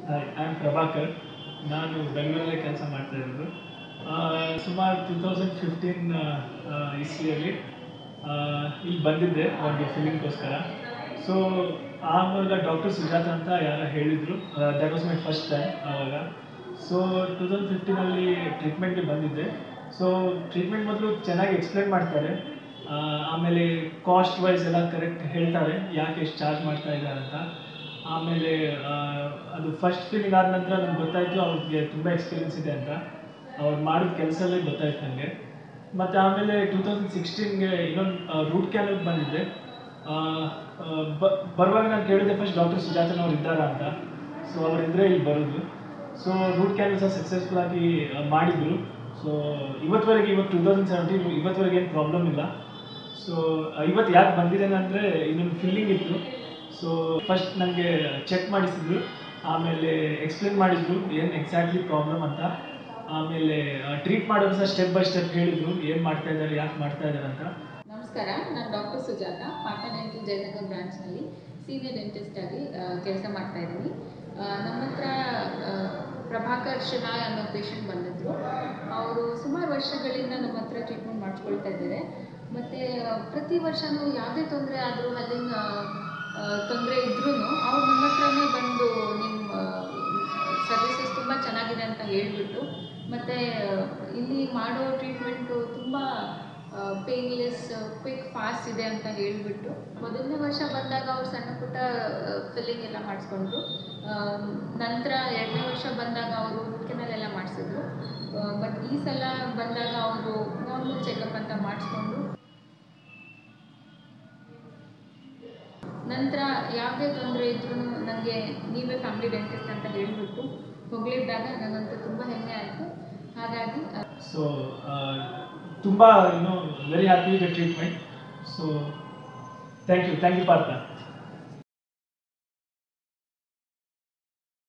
hi I am Prabhakar ನಾನು ಬೆಂಗಳೂರಲ್ಲೇ ಕೆಲಸ ಮಾಡ್ತಾ ಇರೋದು ಸುಮಾರು ಟೂ ತೌಸಂಡ್ ಫಿಫ್ಟೀನ್ ಇಸ್ವಿಯಲ್ಲಿ ಇಲ್ಲಿ ಬಂದಿದ್ದೆ ಒಂದು ಫಿಲಿಮ್ಗೋಸ್ಕರ ಸೊ ಆವಾಗ ಡಾಕ್ಟರ್ ಸುಜಾತ ಅಂತ ಯಾರೋ ಹೇಳಿದರು that was my first time ಆವಾಗ ಸೊ ಟೂ ತೌಸಂಡ್ ಫಿಫ್ಟೀನಲ್ಲಿ ಟ್ರೀಟ್ಮೆಂಟ್ಗೆ ಬಂದಿದ್ದೆ ಸೊ ಟ್ರೀಟ್ಮೆಂಟ್ ಮೊದಲು ಚೆನ್ನಾಗಿ ಎಕ್ಸ್ಪ್ಲೇನ್ ಮಾಡ್ತಾರೆ ಆ, ಆಮೇಲೆ ಕಾಸ್ಟ್ ವೈಸ್ ಎಲ್ಲ ಕರೆಕ್ಟ್ ಹೇಳ್ತಾರೆ ಯಾಕೆ ಎಷ್ಟು ಚಾರ್ಜ್ ಮಾಡ್ತಾ ಇದ್ದಾರೆ ಅಂತ ಆಮೇಲೆ ಆ, ಅದು ಫಸ್ಟ್ ಫೀಲಿಂಗ್ ಆದ ನಂತರ ನನಗೆ ಗೊತ್ತಾಯಿತು ಅವ್ರಿಗೆ ತುಂಬ ಎಕ್ಸ್ಪೀರಿಯನ್ಸ್ ಇದೆ ಅಂತ ಅವ್ರು ಮಾಡಿದ ಕೆಲಸಲ್ಲೇ ಗೊತ್ತಾಯ್ತು ನನಗೆ ಮತ್ತು ಆಮೇಲೆ ಟೂ ತೌಸಂಡ್ ಸಿಕ್ಸ್ಟೀನ್ಗೆ ಇನ್ನೊಂದು ರೂಟ್ ಕ್ಯಾನಲ್ಗೆ ಬಂದಿದ್ದೆ ಆ, ಆ, ಬ ಬರುವಾಗ ನಾನು ಕೇಳಿದೆ ಫಸ್ಟ್ ಡಾಕ್ಟರ್ ಸುಜಾತನ್ ಅವ್ರು ಇದ್ದಾರಾ ಅಂತ ಸೊ ಅವರಿದ್ದರೆ ಇಲ್ಲಿ ಬರೋದು ಸೊ ರೂಟ್ ಕ್ಯಾನಲ್ ಸಹ ಸಕ್ಸಸ್ಫುಲ್ ಆಗಿ ಆ, ಮಾಡಿದ್ರು ಸೊ ಇವತ್ತುವರೆಗೆ ಇವತ್ತು ಟೂ ತೌಸಂಡ್ ಸೆವೆಂಟೀನ್ ಇವತ್ತುವರೆಗೆ ಏನು ಪ್ರಾಬ್ಲಮ್ ಇಲ್ಲ ಸೊ ಇವತ್ತು ಯಾಕೆ ಬಂದಿದ್ದೇನೆ ಅಂದರೆ ಇನ್ನೊಂದು ಫೀಲಿಂಗ್ ಇತ್ತು ಸೊ ಫಸ್ಟ್ ನನಗೆ ಚೆಕ್ ಮಾಡಿಸಿದ್ರು ಆಮೇಲೆ ಎಕ್ಸ್ಪ್ಲೇನ್ ಮಾಡಿದ್ರು ಏನು ಎಕ್ಸಾಕ್ಟ್ಲಿ ಪ್ರಾಬ್ಲಮ್ ಅಂತ ಆಮೇಲೆ ಟ್ರೀಟ್ ಮಾಡೋದು ಸಹ ಸ್ಟೆಪ್ ಬೈ ಸ್ಟೆಪ್ ಹೇಳಿದರು ಏನು ಮಾಡ್ತಾ ಇದ್ದಾರೆ ಯಾಕೆ ಮಾಡ್ತಾ ಇದ್ದಾರೆ ಅಂತ ನಮಸ್ಕಾರ ನಾನು ಡಾಕ್ಟರ್ ಸುಜಾತ ಪಾಟ ಡೆಂಟಲ್ ಜಯನಗರ್ ಬ್ರಾಂಚ್ನಲ್ಲಿ ಸೀನಿಯರ್ ಡೆಂಟಿಸ್ಟ್ ಆಗಿ ಕೆಲಸ ಮಾಡ್ತಾ ಇದ್ದೀನಿ ಆ, ನಮ್ಮ ಹತ್ರ ಆ, ಪ್ರಭಾಕರ್ ಶಿನಾಯ್ ಅನ್ನೋ ಪೇಷಂಟ್ ಬಂದಿದ್ರು ಅವರು ಸುಮಾರು ವರ್ಷಗಳಿಂದ ನಮ್ಮ ಹತ್ರ ಟ್ರೀಟ್ಮೆಂಟ್ ಮಾಡಿಸ್ಕೊಳ್ತಾ ಇದ್ದಾರೆ ಮತ್ತು ಪ್ರತಿ ವರ್ಷವೂ ಯಾವುದೇ ತೊಂದರೆ ಆದರೂ ಅಲ್ಲಿನ ತೊಂದರೆ ಇದ್ರೂ ಅವ್ರು ನಮ್ಮ ಹತ್ರನೇ ಬಂದು ನಿಮ್ಮ ಸರ್ವಿಸಸ್ ತುಂಬ ಚೆನ್ನಾಗಿದೆ ಅಂತ ಹೇಳಿಬಿಟ್ಟು ಮತ್ತು ಇಲ್ಲಿ ಮಾಡೋ ಟ್ರೀಟ್ಮೆಂಟು ತುಂಬ ಪೇನ್ಲೆಸ್ ಕ್ವಿಕ್ ಫಾಸ್ಟ್ ಇದೆ ಅಂತ ಹೇಳಿಬಿಟ್ಟು ಮೊದಲನೇ ವರ್ಷ ಬಂದಾಗ ಅವ್ರು ಸಣ್ಣ ಪುಟ್ಟ ಫಿಲ್ಲಿಂಗ್ ಎಲ್ಲ ಮಾಡಿಸ್ಕೊಂಡ್ರು ನಂತರ ಎರಡನೇ ವರ್ಷ ಬಂದಾಗ ಅವರು ಕೆನಲೆಲ್ಲ ಮಾಡಿಸಿದ್ರು ಬಟ್ ಈ ಸಲ ಬಂದಾಗ ಅವರು ನಾರ್ಮಲ್ ಚೆಕಪ್ ಅಂತ ಮಾಡಿಸ್ಕೊಂಡು ನಂತರ ಯಾವುದೇ ತೊಂದರೆ ಇದ್ರೂ ನನಗೆ ನೀವೇ ಫ್ಯಾಮಿಲಿ ಡೆಂಟಿಸ್ಟ್ ಅಂತ ಹೇಳಿಬಿಟ್ಟು ಹೊಗಳಿದ್ದಾಗ ನನಗಂತೂ ತುಂಬ ಹೆಮ್ಮೆ ಆಯಿತು ಹಾಗಾಗಿ ಆ, ಸೊ ತುಂಬ you know very happy with the treatment so thank you thank you Partha